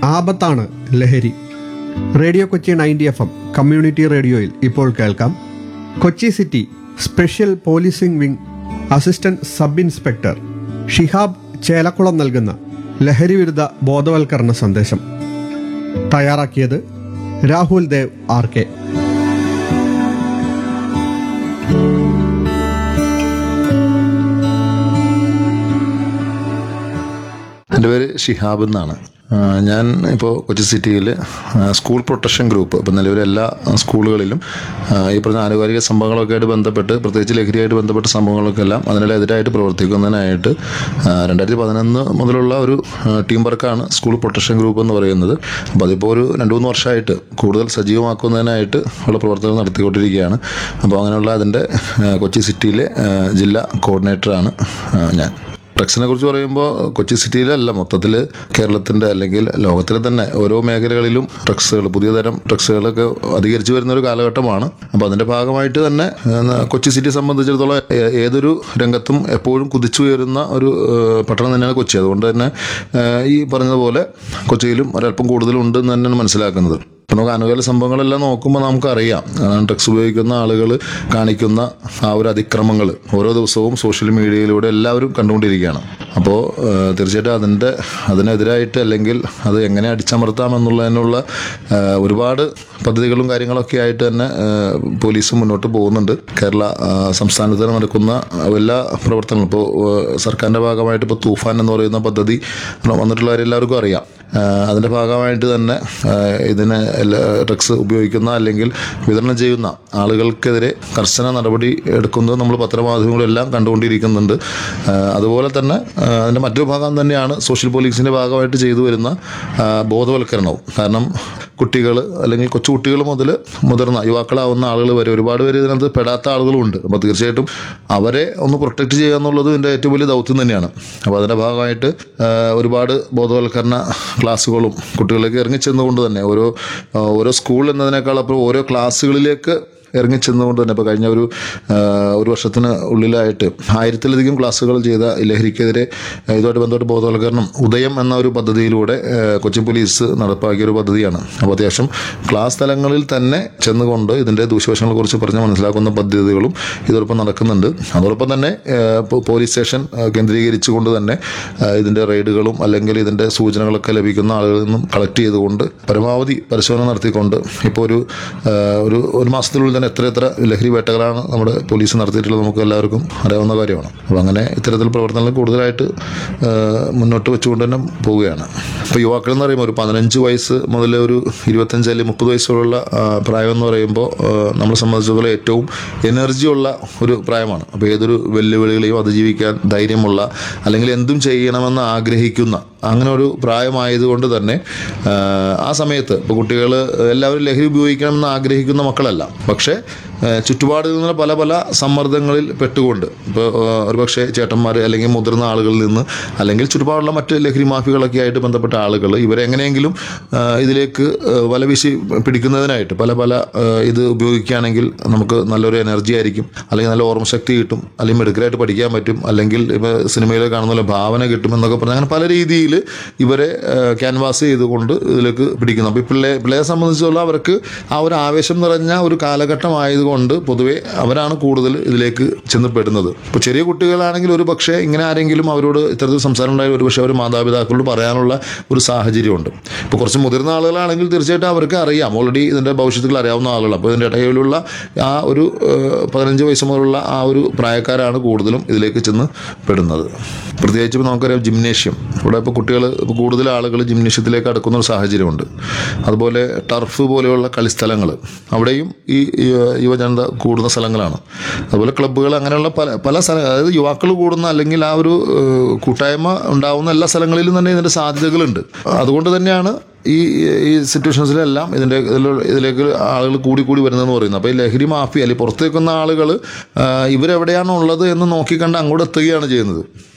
ആപത്താണ് ലഹരി radio Kochi ninety F M community റേഡിയോയിൽ ഇപ്പോൾ കേൾക്കാം Kochi city special policing wing assistant sub inspector Shihab Chelakkulam നൽകുന്ന ലഹരി വിരുദ്ധ ബോധവൽക്കരണ സന്ദേശം തയ്യാറാക്കിയത് രാഹുൽ ദേവ് ആർ കെ എൻ്റെ പേര് ഷിഹാബ് എന്നാണ് ആ, ഞാൻ ഇപ്പോൾ കൊച്ചി സിറ്റിയിൽ സ്കൂൾ പ്രൊട്ടക്ഷൻ ഗ്രൂപ്പ് ഇപ്പം നിലവിൽ എല്ലാ സ്കൂളുകളിലും ആ, ഈ പറഞ്ഞ ആനുകാലിക സംഭവങ്ങളൊക്കെ ആയിട്ട് ബന്ധപ്പെട്ട് പ്രത്യേകിച്ച് ലഹരിയായിട്ട് ബന്ധപ്പെട്ട സംഭവങ്ങളൊക്കെ എല്ലാം അതിനെതിരായിട്ട് പ്രവർത്തിക്കുന്നതിനായിട്ട് ആ, രണ്ടായിരത്തി പതിനൊന്ന് മുതലുള്ള ഒരു ആ, ടീം വർക്കാണ് സ്കൂൾ പ്രൊട്ടക്ഷൻ ഗ്രൂപ്പ് എന്ന് പറയുന്നത് അപ്പോൾ അതിപ്പോൾ ഒരു രണ്ട് മൂന്ന് വർഷമായിട്ട് കൂടുതൽ സജീവമാക്കുന്നതിനായിട്ട് ഉള്ള പ്രവർത്തനം നടത്തിക്കൊണ്ടിരിക്കുകയാണ് അപ്പോൾ അങ്ങനെയുള്ള അതിൻ്റെ ആ, കൊച്ചി സിറ്റിയിലെ ആ, ജില്ലാ കോർഡിനേറ്ററാണ് ആ, ഞാൻ ഡ്രഗ്സിനെ കുറിച്ച് പറയുമ്പോൾ കൊച്ചി സിറ്റിയിലല്ല മൊത്തത്തിൽ കേരളത്തിൻ്റെ അല്ലെങ്കിൽ ലോകത്തിലെ തന്നെ ഓരോ മേഖലകളിലും ഡ്രഗ്സുകൾ പുതിയ തരം ഡ്രഗ്സുകളൊക്കെ അധികരിച്ചു വരുന്ന ഒരു കാലഘട്ടമാണ് അപ്പോൾ അതിൻ്റെ ഭാഗമായിട്ട് തന്നെ ഏഹ്, കൊച്ചി സിറ്റിയെ സംബന്ധിച്ചിടത്തോളം ഏ- ഏതൊരു രംഗത്തും എപ്പോഴും കുതിച്ചുയരുന്ന ഒരു ഏഹ്, പട്ടണം തന്നെയാണ് കൊച്ചി അതുകൊണ്ട് തന്നെ ഏഹ്, ഈ പറഞ്ഞതുപോലെ കൊച്ചിയിലും ഒരല്പം കൂടുതലുണ്ട് എന്ന് തന്നെയാണ് മനസ്സിലാക്കുന്നത് ഇപ്പം നമുക്ക് അനുകൂല സംഭവങ്ങളെല്ലാം നോക്കുമ്പോൾ നമുക്കറിയാം ഡ്രഗ്സ് ഉപയോഗിക്കുന്ന ആളുകൾ കാണിക്കുന്ന ആ ഒരു അതിക്രമങ്ങൾ ഓരോ ദിവസവും സോഷ്യൽ മീഡിയയിലൂടെ എല്ലാവരും കണ്ടുകൊണ്ടിരിക്കുകയാണ് അപ്പോൾ തീർച്ചയായിട്ടും അതിൻ്റെ അതിനെതിരായിട്ട് അല്ലെങ്കിൽ അത് എങ്ങനെ അടിച്ചമർത്താം എന്നുള്ളതിനുള്ള ആ, ഒരുപാട് പദ്ധതികളും കാര്യങ്ങളൊക്കെ ആയിട്ട് തന്നെ ആ, പോലീസ് മുന്നോട്ട് പോകുന്നുണ്ട് കേരള ആ, സംസ്ഥാനത്ത് നടക്കുന്ന എല്ലാ പ്രവർത്തനങ്ങളും ഇപ്പോൾ സർക്കാരിൻ്റെ ഭാഗമായിട്ട് ഇപ്പോൾ തൂഫാൻ എന്ന് പറയുന്ന പദ്ധതി വന്നിട്ടുള്ളവരെല്ലാവർക്കും അറിയാം ആ, അതിൻ്റെ ഭാഗമായിട്ട് തന്നെ ആ, ഇതിന് എല്ലാ ഡ്രഗ്സ് ഉപയോഗിക്കുന്ന അല്ലെങ്കിൽ വിതരണം ചെയ്യുന്ന ആളുകൾക്കെതിരെ കർശന നടപടി എടുക്കുന്നത് നമ്മൾ പത്രമാധ്യമങ്ങളെല്ലാം കണ്ടുകൊണ്ടിരിക്കുന്നുണ്ട് ആ, അതുപോലെ തന്നെ ആ, അതിൻ്റെ മറ്റൊരു ഭാഗം തന്നെയാണ് സോഷ്യൽ പോലീസിൻ്റെ ഭാഗമായിട്ട് ചെയ്തു വരുന്ന ആ, ബോധവൽക്കരണവും കാരണം കുട്ടികൾ അല്ലെങ്കിൽ കൊച്ചുകുട്ടികൾ മുതൽ മുതിർന്ന യുവാക്കളാവുന്ന ആളുകൾ വരെ ഒരുപാട് പേര് ഇതിനകത്ത് പെടാത്ത ആളുകളുണ്ട് അപ്പോൾ തീർച്ചയായിട്ടും അവരെ ഒന്ന് പ്രൊട്ടക്റ്റ് ചെയ്യുക എന്നുള്ളത് ഇതിൻ്റെ ഏറ്റവും വലിയ ദൗത്യം തന്നെയാണ് അപ്പോൾ അതിൻ്റെ ഭാഗമായിട്ട് ആ, ഒരുപാട് ബോധവൽക്കരണ ക്ലാസ്സുകളും കുട്ടികളിലേക്ക് ഇറങ്ങിച്ചെന്നുകൊണ്ട് തന്നെ ഓരോ ആ, ഓരോ സ്കൂൾ എന്നതിനേക്കാൾ അപ്പുറം ഓരോ ക്ലാസ്സുകളിലേക്ക് ഇറങ്ങിച്ചെന്നുകൊണ്ട് തന്നെ ഇപ്പോൾ കഴിഞ്ഞ ഒരു ആ, ഒരു വർഷത്തിന് ഉള്ളിലായിട്ട് ആയിരത്തിലധികം ക്ലാസ്സുകൾ ചെയ്ത ഈ ലഹരിക്കെതിരെ ആ, ഇതുമായിട്ട് ബന്ധപ്പെട്ട് ബോധവൽക്കരണം ഉദയം എന്ന ഒരു പദ്ധതിയിലൂടെ ആ, കൊച്ചി പോലീസ് നടപ്പാക്കിയ ഒരു പദ്ധതിയാണ് അപ്പോൾ അത്യാവശ്യം ക്ലാസ് തലങ്ങളിൽ തന്നെ ചെന്നുകൊണ്ട് ഇതിൻ്റെ ദൂഷ്യവശങ്ങളെ കുറിച്ച് പറഞ്ഞ് മനസ്സിലാക്കുന്ന പദ്ധതികളും ഇതോടൊപ്പം നടക്കുന്നുണ്ട് അതോടൊപ്പം തന്നെ ആ, പോ- പോലീസ് സ്റ്റേഷൻ ആ, കേന്ദ്രീകരിച്ചുകൊണ്ട് തന്നെ ആ, ഇതിൻ്റെ റെയ്ഡുകളും അല്ലെങ്കിൽ ഇതിൻ്റെ സൂചനകളൊക്കെ ലഭിക്കുന്ന ആളുകളിൽ നിന്നും കളക്ട് ചെയ്തുകൊണ്ട് പരമാവധി പരിശോധന നടത്തിക്കൊണ്ട് ഇപ്പോൾ ഒരു ആ, ഒരു ഒരു മാസത്തിനുള്ളിൽ തന്നെ എത്ര എത്ര ലഹരി വേട്ടകളാണ് നമ്മുടെ പോലീസ് നടത്തിയിട്ടുള്ളത് നമുക്ക് എല്ലാവർക്കും അറിയാവുന്ന കാര്യമാണ് അപ്പോൾ അങ്ങനെ ഇത്തരത്തിൽ പ്രവർത്തനങ്ങൾ കൂടുതലായിട്ട് ആ, മുന്നോട്ട് വെച്ചുകൊണ്ട് തന്നെ പോവുകയാണ് ഇപ്പോൾ യുവാക്കൾ എന്ന് പറയുമ്പോൾ ഒരു പതിനഞ്ച് വയസ്സ് മുതൽ ഒരു ഇരുപത്തഞ്ച് അല്ലെങ്കിൽ മുപ്പത് വയസ്സുള്ള ആ, പ്രായം എന്ന് പറയുമ്പോൾ ആ, നമ്മളെ സംബന്ധിച്ചിടത്തോളം ഏറ്റവും എനർജിയുള്ള ഒരു പ്രായമാണ് അപ്പോൾ ഏതൊരു വെല്ലുവിളികളെയും അതിജീവിക്കാൻ ധൈര്യമുള്ള അല്ലെങ്കിൽ എന്തും ചെയ്യണമെന്ന് ആഗ്രഹിക്കുന്ന അങ്ങനെ ഒരു പ്രായമായതുകൊണ്ട് തന്നെ ആ, ആ സമയത്ത് ഇപ്പോൾ കുട്ടികൾ എല്ലാവരും ലഹരി ഉപയോഗിക്കണമെന്ന് ആഗ്രഹിക്കുന്ന മക്കളല്ല പക്ഷേ ആ, ചുറ്റുപാടിൽ നിന്ന് പല പല സമ്മർദ്ദങ്ങളിൽ പെട്ടുകൊണ്ട് ഇപ്പോൾ ഒരുപക്ഷെ ചേട്ടന്മാർ അല്ലെങ്കിൽ മുതിർന്ന ആളുകളിൽ നിന്ന് അല്ലെങ്കിൽ ചുറ്റുപാടുള്ള മറ്റ് ലഹരി മാഫികളൊക്കെ ആയിട്ട് ബന്ധപ്പെട്ട ആളുകൾ ഇവരെ എങ്ങനെയെങ്കിലും ആ, ഇതിലേക്ക് ആ, വലവീശി പിടിക്കുന്നതിനായിട്ട് പല പല ആ, ഇത് ഉപയോഗിക്കുകയാണെങ്കിൽ നമുക്ക് നല്ലൊരു എനർജി ആയിരിക്കും അല്ലെങ്കിൽ നല്ല ഓർമ്മശക്തി കിട്ടും അല്ലെങ്കിൽ മെഡിക്കലായിട്ട് പഠിക്കാൻ പറ്റും അല്ലെങ്കിൽ ഇപ്പോൾ സിനിമയിൽ കാണുന്ന പോലെ ഭാവന കിട്ടും എന്നൊക്കെ പറഞ്ഞാൽ അങ്ങനെ പല രീതിയിൽ ഇവരെ ക്യാൻവാസ് ചെയ്തുകൊണ്ട് ഇതിലേക്ക് പിടിക്കുന്നു അപ്പോൾ ഈ പിള്ളേ പിള്ളേരെ സംബന്ധിച്ചുള്ള അവർക്ക് ആ ഒരു ആവേശം നിറഞ്ഞ ഒരു കാലഘട്ടമായതുകൊണ്ട് പൊതുവേ അവരാണ് കൂടുതൽ ഇതിലേക്ക് ചെന്നപ്പെടുന്നത് ഇപ്പോൾ ചെറിയ കുട്ടികളാണെങ്കിൽ ഒരു പക്ഷേ ഇങ്ങനെ ആരെങ്കിലും അവരോട് ഇത്തരത്തിൽ സംസാരം ഉണ്ടായാൽ ഒരു പക്ഷേ അവർ മാതാപിതാക്കളോട് പറയാനുള്ള ഒരു സാഹചര്യമുണ്ട് ഇപ്പോൾ കുറച്ച് മുതിർന്ന ആളുകളാണെങ്കിൽ തീർച്ചയായിട്ടും അവർക്ക് അറിയാം ഓൾറെഡി ഇതിൻ്റെ ഭവിഷ്യത്തുകൾ അറിയാവുന്ന ആളുകൾ അപ്പോൾ ഇതിൻ്റെ ഇടയിലുള്ള ആ ഒരു ഏഹ്, പതിനഞ്ച് വയസ്സ് മുതലുള്ള ആ ഒരു പ്രായക്കാരാണ് കൂടുതലും ഇതിലേക്ക് ചെന്ന് പെടുന്നത് പ്രത്യേകിച്ച് ഇപ്പോൾ നമുക്കറിയാം ജിംനേഷ്യം ഇവിടെ ഇപ്പോൾ കുട്ടികൾ ഇപ്പോൾ കൂടുതൽ ആളുകൾ ജിംനേഷ്യത്തിലേക്ക് അടുക്കുന്ന ഒരു സാഹചര്യമുണ്ട് അതുപോലെ ടർഫ് പോലെയുള്ള കളിസ്ഥലങ്ങൾ അവിടെയും ഈ ഈ, യുവജനത കൂടുന്ന സ്ഥലങ്ങളാണ് അതുപോലെ ക്ലബ്ബുകൾ അങ്ങനെയുള്ള പല പല സ്ഥല അതായത് യുവാക്കൾ കൂടുന്ന അല്ലെങ്കിൽ ആ ഒരു ഏഹ്, കൂട്ടായ്മ ഉണ്ടാവുന്ന എല്ലാ സ്ഥലങ്ങളിലും തന്നെ ഇതിൻ്റെ സാധ്യതകളുണ്ട് അതുകൊണ്ട് തന്നെയാണ് ഈ ഈ സിറ്റുവേഷൻസിലെല്ലാം ഇതിൻ്റെ ഇതിലുള്ള- ഇതിലേക്ക് ആളുകൾ കൂടി കൂടി വരുന്നതെന്ന് പറയുന്നത് അപ്പോൾ ഈ ലഹരി മാഫിയ അല്ലെങ്കിൽ പുറത്ത് നിൽക്കുന്ന ആളുകൾ ഇവരെവിടെയാണ് ഉള്ളത് എന്ന് നോക്കിക്കണ്ട് അങ്ങോട്ട് എത്തുകയാണ് ചെയ്യുന്നത്